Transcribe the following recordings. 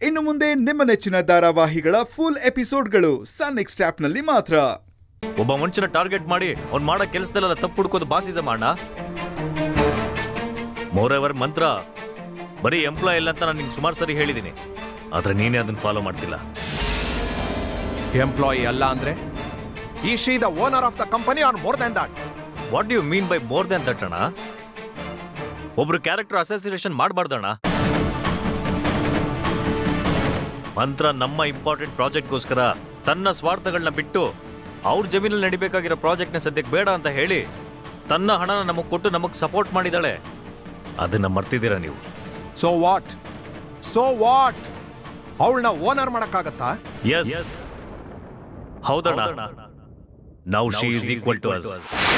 ಇನ್ನು ಮುಂದೆ ನಿಮ್ಮ ನೆಚ್ಚಿನ ಧಾರಾವಾಹಿಗಳ ಫುಲ್ ಎಪಿಸೋಡ್ಗಳು ಸನ್ ನೆಕ್ಸ್ಟ್ ಆಪ್ನಲ್ಲಿ ಮಾತ್ರ ಒಬ್ಬ ಮನುಷ್ಯನ ಟಾರ್ಗೆಟ್ ಮಾಡಿ ಅವ್ನ್ ಮಾಡೋ ಕೆಲಸದಲ್ಲೆಲ್ಲ ತಪ್ಪು ಹುಡ್ಕೋದು ಬಾಸಿಸಮ್ ಅಣ್ಣ ಮೋರೆವರ್ ಮಂತ್ರ ಬರೀ ಎಂಪ್ಲಾಯ್ ಇಲ್ಲ ಅಂತ ನಾನು ನಿಂಗೆ ಸುಮಾರು ಸರಿ ಹೇಳಿದ್ದೀನಿ ಆದ್ರೆ ನೀನೇ ಅದನ್ನ ಫಾಲೋ ಮಾಡ್ತಿಲ್ಲ ಎಂಪ್ಲಾಯಿ ಅಲ್ಲ ಅಂದ್ರೆ ಈ she the owner of the company are more than that what you mean by more than that ಅಣ್ಣ ಒಬ್ರು ಕ್ಯಾರೆಕ್ಟರ್ ಅಸೋಸಿಯೇಷನ್ ಮಾಡಬಾರ್ದಣ್ಣ ಮಂತ್ರ ನಮ್ಮ ಇಂಪಾರ್ಟೆಂಟ್ ಪ್ರಾಜೆಕ್ಟ್ಗೋಸ್ಕರ ತನ್ನ ಸ್ವಾರ್ಥಗಳನ್ನ ಬಿಟ್ಟು ಅವ್ರ ಜಮೀನಲ್ಲಿ ನಡಿಬೇಕಾಗಿರೋ ಪ್ರಾಜೆಕ್ಟ್ನ ಸದ್ಯಕ್ಕೆ ಬೇಡ ಅಂತ ಹೇಳಿ ತನ್ನ ಹಣನ ನಮಗೆ ಕೊಟ್ಟು ನಮಗೆ ಸಪೋರ್ಟ್ ಮಾಡಿದಾಳೆ ಅದನ್ನ ಮರ್ತಿದ್ದೀರಾ ನೀವು ಸೊ ವಾಟ್ ಸೊ ವಾಟ್ ಅವಳನ್ನ ಓನರ್ ಮಾಡಕ್ಕಾಗತ್ತಾ ಎಸ್ ಹೌದಣ್ಣ now she is equal to us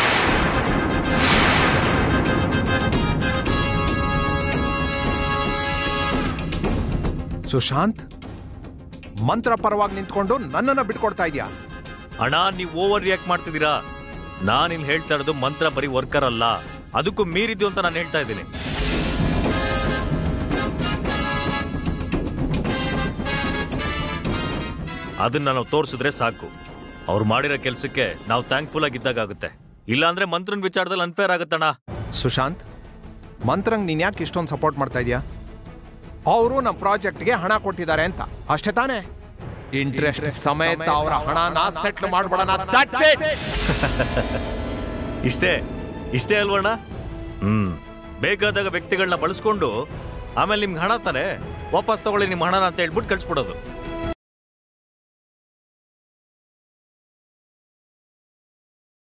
Sushant ಮಂತ್ರ ಪರವಾಗಿ ನಿಂತ್ಕೊಂಡು ನನ್ನನ್ನ ಬಿಟ್ಕೊಡ್ತಾ ಇದೀಯಾ ಅಣ್ಣ ನೀವು ಓವರ್ ರಿಯಾಕ್ಟ್ ಮಾಡ್ತಿದ್ದೀರಾ ನಾನು ಇಲ್ಲಿ ಹೇಳ್ತಾ ಇರೋದು ಮಂತ್ರ ಬರೀ ವರ್ಕರ್ ಅಲ್ಲ ಅದಕ್ಕೂ ಮೀರಿದ್ದು ಅಂತ ನಾನು ಹೇಳ್ತಾ ಇದ್ದೀನಿ ಅದನ್ನ ನಾವು ತೋರಿಸಿದ್ರೆ ಸಾಕು ಅವ್ರು ಮಾಡಿರೋ ಕೆಲಸಕ್ಕೆ ನಾವು ಥ್ಯಾಂಕ್ಫುಲ್ ಆಗಿದ್ದಾಗ ಆಗುತ್ತೆ ಇಲ್ಲಾಂದ್ರೆ ಮಂತ್ರನ್ ವಿಚಾರದಲ್ಲಿ ಅನ್ಫೇರ್ ಆಗುತ್ತಣ್ಣ ಸುಶಾಂತ್ ಮಂತ್ರಂಗ್ ನೀನ್ ಯಾಕೆ ಇಷ್ಟೊಂದು ಸಪೋರ್ಟ್ ಮಾಡ್ತಾ ಇದೀಯಾ ಅವರು ನಮ್ಮ ಪ್ರಾಜೆಕ್ಟ್ಗೆ ಹಣ ಕೊಟ್ಟಿದ್ದಾರೆ ಅಂತ ಅಷ್ಟೇ ತಾನೇ ಇಂಟ್ರೆಸ್ಟ್ ಸಮೇತ ಅವರ ಹಣನ ಸೆಟ್ಲ್ ಮಾಡ್ಬಿಡೋಣ That's it. ಇಷ್ಟೇ ಇಷ್ಟೇ ಅಲ್ವಣ್ಣ ಹ್ಮ್ ಬೇಕಾದಾಗ ವ್ಯಕ್ತಿಗಳನ್ನ ಬಳಸ್ಕೊಂಡು ಆಮೇಲೆ ನಿಮ್ಗೆ ಹಣ ತಾನೆ ವಾಪಸ್ ತಗೊಳ್ಳಿ ನಿಮ್ಮ ಹಣನ ಅಂತ ಹೇಳ್ಬಿಟ್ಟು ಕಳ್ಸ್ಬಿಡೋದು